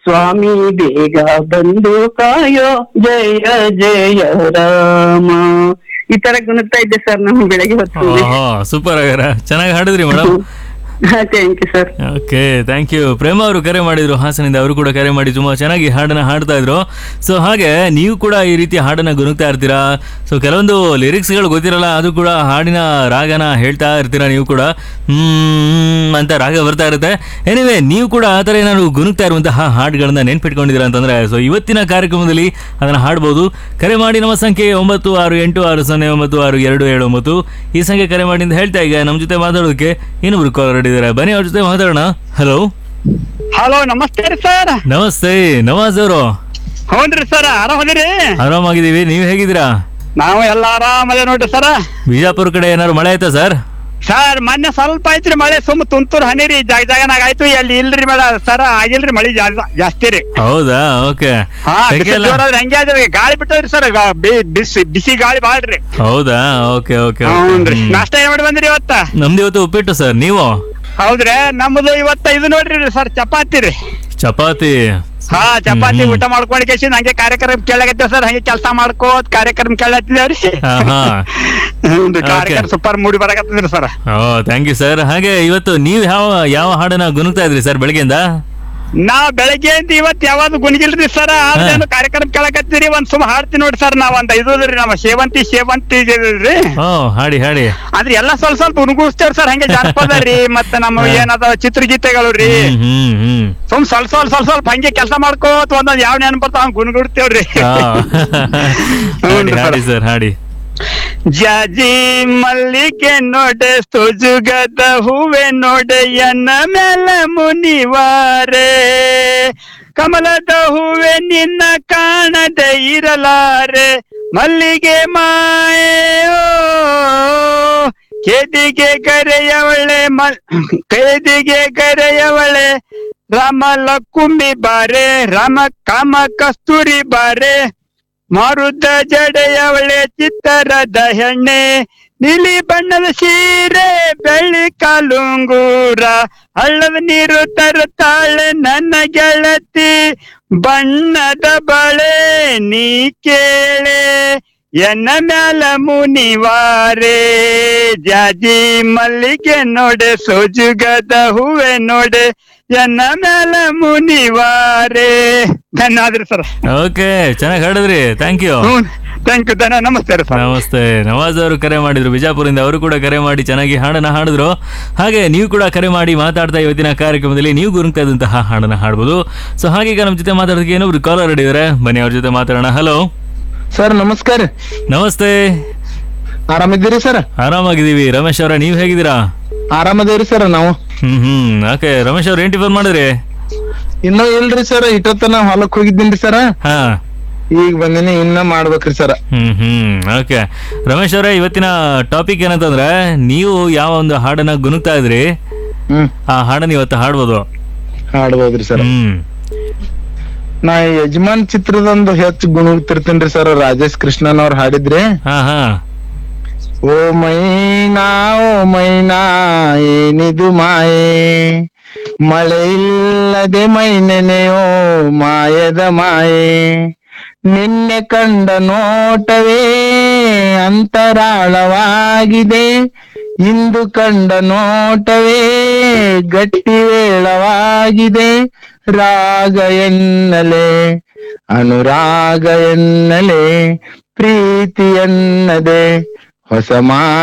ಸ್ವಾಮಿ ಬೇಗ ಬಂದು ಕಾಯೋ ಜಯ ಜಯ ರಾಮ ಈ ತರ ಗುಣಗ್ತಾ ಇದ್ದೆ ಸರ್ ನಾವು ಬೆಳಗ್ಗೆ ಹೊತ್ತು ಓಹೋ ಸೂಪರ್ ಆಗ್ಯಾರ ಚೆನ್ನಾಗಿ ಹಾಡಿದ್ರಿ madam thank you sir okay thank you Prema ಅವರು ಕರೆ ಮಾಡಿದ್ರು ಹಾಸನಿಂದ ಅವರು ಕೂಡ ಕರೆ ಮಾಡಿ ತುಂಬಾ ಚೆನ್ನಾಗಿ ಹಾಡನ್ನ ಹಾಡ್ತಾ ಇದ್ರು ಸೊ ಹಾಗೆ ನೀವು ಕೂಡ ಈ ರೀತಿ ಹಾಡನ್ನ ಗುನುಗ್ತಾ ಇರ್ತೀರಾ ಸೊ ಕೆಲವೊಂದು ಲಿರಿಕ್ಸ್ಗಳು ಗೊತ್ತಿರಲ್ಲ ಅದು ಕೂಡ ಹಾಡಿನ ರಾಗನ ಹೇಳ್ತಾ ಇರ್ತೀರಾ ನೀವು ಕೂಡ ಹ್ಮ್ ಅಂತ ರಾಗ ಬರ್ತಾ ಇರುತ್ತೆ ಎನಿವೆ ನೀವು ಕೂಡ ಆ ಥರ ಏನಾದ್ರು ಗುನುಗ್ತಾ ಇರುವಂತಹ ಹಾಡುಗಳನ್ನ ನೆನ್ಪಿಟ್ಕೊಂಡಿದ್ದೀರಾ ಅಂತಂದ್ರೆ ಸೊ ಇವತ್ತಿನ ಕಾರ್ಯಕ್ರಮದಲ್ಲಿ ಅದನ್ನ ಹಾಡ್ಬೋದು ಕರೆ ಮಾಡಿ ನಮ್ಮ ಸಂಖ್ಯೆ ಒಂಬತ್ತು ಆರು ಎಂಟು ಆರು ಸೊನ್ನೆ ಒಂಬತ್ತು ಆರು ಎರಡು ಏಳು ಒಂಬತ್ತು ಈ ಸಂಖ್ಯೆ ಕರೆ ಮಾಡಿ ಅಂತ ಹೇಳ್ತಾ ಈಗ ನಮ್ಮ ಜೊತೆ ಮಾತಾಡೋದಕ್ಕೆ ಇನ್ನೊಬ್ರು ಕಾಲ್ ಮಾಡಿದ್ದಾರೆ ಬನ್ನಿ ಅವ್ರ ಜೊತೆ ಮಾತಾಡೋಣ ಹಲೋ ಹಲೋ ನಮಸ್ತೆ ರೀ ಸರ್ ನಮಸ್ತೆ ನವಾಜ್ ಅವರು ಹೌದ್ರಿ ಸರ್ ಆರಾಮದಿರಿ ಆರಾಮಾಗಿದ್ದೀವಿ ನೀವು ಹೇಗಿದ್ದೀರಾ ನಾವು ಎಲ್ಲ ಆರಾಮದ ನೋಡ್ರಿ ಸರ್ ಬಿಜಾಪುರ ಕಡೆ ಏನಾದ್ರು ಮಳೆ ಆಯ್ತಾ ಸರ್ ಸರ್ ಮೊನ್ನೆ ಸ್ವಲ್ಪ ಐತ್ರಿ ಮಳೆ ಸುಮ್ ತುಂತುರ್ ಹನಿ ರೀ ಜಾಗ ಜಾಗನಾಗ ಆಯ್ತು ಎಲ್ಲಿ ಇಲ್ರಿ ಮೇಡ ಸರ್ ಆಗಿಲ್ರಿ ಮಳಿ ಜಾ- ಜಾಸ್ತಿ ರೀ ಹೌದಾ ಓಕೆ ಹಾ ಬಿಸಿಲು ಜೋರಾದ್ರೆ ಹೆಂಗೆ ಅದ್ರಿ ಗಾಳಿ ಬಿಟ್ಟದ್ರಿ ಸರ್ ಬಿಸಿ ಬಿಸಿ ಗಾಳಿ ಬಾಳ್ರಿ ಹೌದಾ ಓಕೆ ಓಕೆ ಹೌನ್ರಿ ನಾಷ್ಟ ಏನ್ ಮಾಡಿ ಬಂದ್ರಿ ಇವತ್ತ ನಮ್ದು ಇವತ್ತು ಉಪ್ಪಿಟ್ಟು ಸರ್ ನೀವು ಹೌದ್ರಿ ನಮ್ದು ಇವತ್ತ ಇದು ನೋಡ್ರಿ ಸರ್ ಚಪಾತಿ ರೀ ಚಪಾತಿ ಹಾ ಚಪಾತಿ ಹ್ಮ್. ಊಟ ಮಾಡ್ಕೊಂಡು ಕೇಸಿ ಹಂಗೆ ಕಾರ್ಯಕ್ರಮ ಕೇಳಕತ್ತೇವ್ ಸರ್ ಹಂಗೆ ಕೆಲಸ ಮಾಡ್ಕೋತ್ ಕಾರ್ಯಕ್ರಮ ಕೇಳತ್ತಿದೇವ್ರಿ ಹಾ ಹಾ ಹ್ಞೂ ಕಾರ್ಯಕ್ರಮ ಸೂಪರ್ ಮೂಡಿ ಬರಕತ್ತದ್ರಿ sir oh thank you sir ಹಾಗೆ ಇವತ್ತು ನೀವು ಯಾವ ಯಾವ ಹಾಡನ್ನ ಗುನುಗ್ತಾ ಇದ್ರಿ ಸರ್ ಬೆಳಗ್ಗೆಯಿಂದ ನಾವ್ ಬೆಳಗ್ಗೆ ಅಂತ ಇವತ್ ಯಾವ್ದು ಗುಣಿಗಿಲ್ರಿ ಸರ್ ಆದ್ರೇನು ಕಾರ್ಯಕ್ರಮ ಕೇಳಕತ್ತೀರಿ ಒಂದ್ ಸುಮ್ ಹಾಡ್ತೀನಿ ನೋಡಿ ಸರ್ ನಾವ್ ಒಂದ್ ಐದೋದ್ರಿ ನಮ್ಮ ಸೇವಂತಿ ಸೇವಂತಿ ರೀ ಓ ಹಾಡಿ ಹಾಡಿ ಆದ್ರೆ ಎಲ್ಲಾ ಸ್ವಲ್ಪ ಸ್ವಲ್ಪ ಉಣಗುಸ್ತೇವ್ರಿ ಸರ್ ಹಂಗೆ ಜಾನಪದ ರೀ ಮತ್ತೆ ನಮ್ಮ ಹಾ. ಏನದ ಚಿತ್ರಗೀತೆಗಳು ರೀ ಹ್ಮ್ ಹ್ಮ್ ಹ್ಮ್ ಸುಮ್ ಸ್ವಲ್ಪ ಸ್ವಲ್ಪ ಸ್ವಲ್ಪ ಸ್ವಲ್ಪ ಹಂಗೆ ಕೆಲಸ ಮಾಡ್ಕೋತ ಒಂದೊಂದ್ ಯಾವ ನೆನಪು ಬರ್ತಾವ ಹಂಗ ಗುಣಗುಡ್ತೇವ್ರಿ ಹಾ. ಹಾಡಿ ಹ್ಞೂನ್ರಿ ಹಾಡಿ ಸರ್. ಸರ್ ಹಾಡಿ ಜಾಜಿ ಮಲ್ಲಿಗೆ ನೋಡೆ ಸುಜುಗದ ಹೂವೆ ನೋಡೆ ಎನ್ನ ಮೇಲೆ ಮುನಿವಾರೆ ಕಮಲದ ಹೂವೆ ನಿನ್ನ ಕಾಣದೆ ಇರಲಾರೆ ಮಲ್ಲಿಗೆ ಮಾಯೆ ಓ, ಕೇದಿಗೆ ಕರೆಯವಳೆ ಮಲ್ ಕೇದಿಗೆ ಕರೆಯವಳೆ ರಾಮ ಲಕ್ಕುಂಬಿ ಬಾರೆ ರಾಮ ಕಾಮ ಕಸ್ತೂರಿ ಬಾರೆ ಮಾರುದ್ದ ಜಡೆಯವಳೆ ಚಿತ್ತರದ ಹೆಣ್ಣೆ ನೀಲಿ ಬಣ್ಣದ ಸೀರೆ ಬೆಳ್ಳಿ ಕಾಲುಂಗೂರ ಹಳ್ಳದ ನೀರು ತರುತ್ತಾಳೆ ನನ್ನ ಗೆಳತಿ ಬಣ್ಣದ ಬಳೆ ನೀ ಕೇಳೆ ಎನ್ನ ಮ್ಯಾಲ ಮುನಿವಾರೆ ಜಾಜಿ ಮಲ್ಲಿಗೆ ನೋಡೆ ಸೋಜುಗದ ಹೂವೆ ನೋಡೆ ಎನ್ನ ಮ್ಯಾಲ ಮುನಿವಾರೆ ಧನ್ಯವಾದ್ರಿ ಸರ್ ಓಕೆ ಚೆನ್ನಾಗಿ ಹಾಡಿದ್ರಿ ಥ್ಯಾಂಕ್ ಯು ಹ್ಞೂ ಥ್ಯಾಂಕ್ ಯು ಧನ್ಯ ನಮಸ್ತೆ ರೀ ಸರ್ ನಮಸ್ತೆ ನವಾಜ್ ಅವರು ಕರೆ ಮಾಡಿದ್ರು ಬಿಜಾಪುರದಿಂದ ಅವರು ಕೂಡ ಕರೆ ಮಾಡಿ ಚೆನ್ನಾಗಿ ಹಾಡನ್ನ ಹಾಡಿದ್ರು ಹಾಗೆ ನೀವು ಕೂಡ ಕರೆ ಮಾಡಿ ಮಾತಾಡ್ತಾ ಇವತ್ತಿನ ಕಾರ್ಯಕ್ರಮದಲ್ಲಿ ನೀವು ಗುರುಗ್ತಾ ಇದ್ದಂತಹ ಹಾಡನ್ನ ಹಾಡ್ಬೋದು ಸೊ ಹಾಗೀಗ ನಮ್ಮ ಜೊತೆ ಮಾತಾಡೋದಕ್ಕೆ ಏನೊಬ್ರು ಕಾಲರ್ ಹಿಡಿದಾರೆ ಬನ್ನಿ ಅವ್ರ ಜೊತೆ ಮಾತಾಡೋಣ ಹಲೋ ಸರ್ ನಮಸ್ಕಾರ ನಮಸ್ತೆ ಆರಾಮಿದ್ದೀರಿ ಸರ್ ಆರಾಮಾಗಿದ್ದೀವಿ ರಮೇಶ್ ಅವರ ನೀವು ಹೇಗಿದ್ದೀರಾ ಆರಾಮದೇವ್ರಿ ಸರ್ ನಾವು ಹ್ಮ್ ಹ್ಮ್ ಓಕೆ ರಮೇಶ್ ಅವ್ರು ಏನ್ ಟಿಫನ್ ಮಾಡಿದ್ರಿ ಇನ್ನೂ ಇಲ್ರಿ ಸರ್ ಇಟ್ಟೊತ್ತನ ಹೊಲಕ್ ಹೋಗಿದ್ದೀನ್ರಿ ಸರ್ ಹಾ ಈಗ ಬಂದಿನಿ ಇನ್ನ ಮಾಡ್ಬೇಕ್ರಿ sir hmm hmm okay Ramesh ಅವರೇ ಇವತ್ತಿನ ಟಾಪಿಕ್ ಏನಂತಂದ್ರೆ ನೀವು ಯಾವ ಒಂದು ಹಾಡನ್ನ ಗುನುಗ್ತಾ ಇದ್ರಿ ಹ್ಮ್ ಆ ಹಾಡನ್ನ ಇವತ್ತು ಹಾಡ್ಬೋದು ಹಾಡ್ಬೋದ್ರಿ ಸರ್ ಹ್ಮ್ ನಾ ಯಜಮಾನ್ ಚಿತ್ರದೊಂದು ಹೆಚ್ಚು ಗುಣಗ್ತಿರ್ತೇನ್ರಿ ಸರ್ ರಾಜೇಶ್ ಕೃಷ್ಣನ್ ಅವ್ರು ಹಾಡಿದ್ರಿ ಹಾ ಹಾ ಓ ಮೈನಾ ಓ ಮೈನಾ ಏನಿದು ಮಾಯೆ ಮಳೆ ಇಲ್ಲದೆ ಮೈನೆನೆಯೋ ಮಾಯದ ಮಾಯೆ ನಿನ್ನೆ ಕಂಡ ನೋಟವೇ ಅಂತರಾಳವಾಗಿದೆ ಇಂದು ಕಂಡ ನೋಟವೇ ಗಟ್ಟಿವೇಳವಾಗಿದೆ ರಾಗ ಎನ್ನಲೆ ಅನುರಾಗ ಎನ್ನಲೆ ಪ್ರೀತಿ ಎನ್ನದೆ ಹೊಸ ಮಾ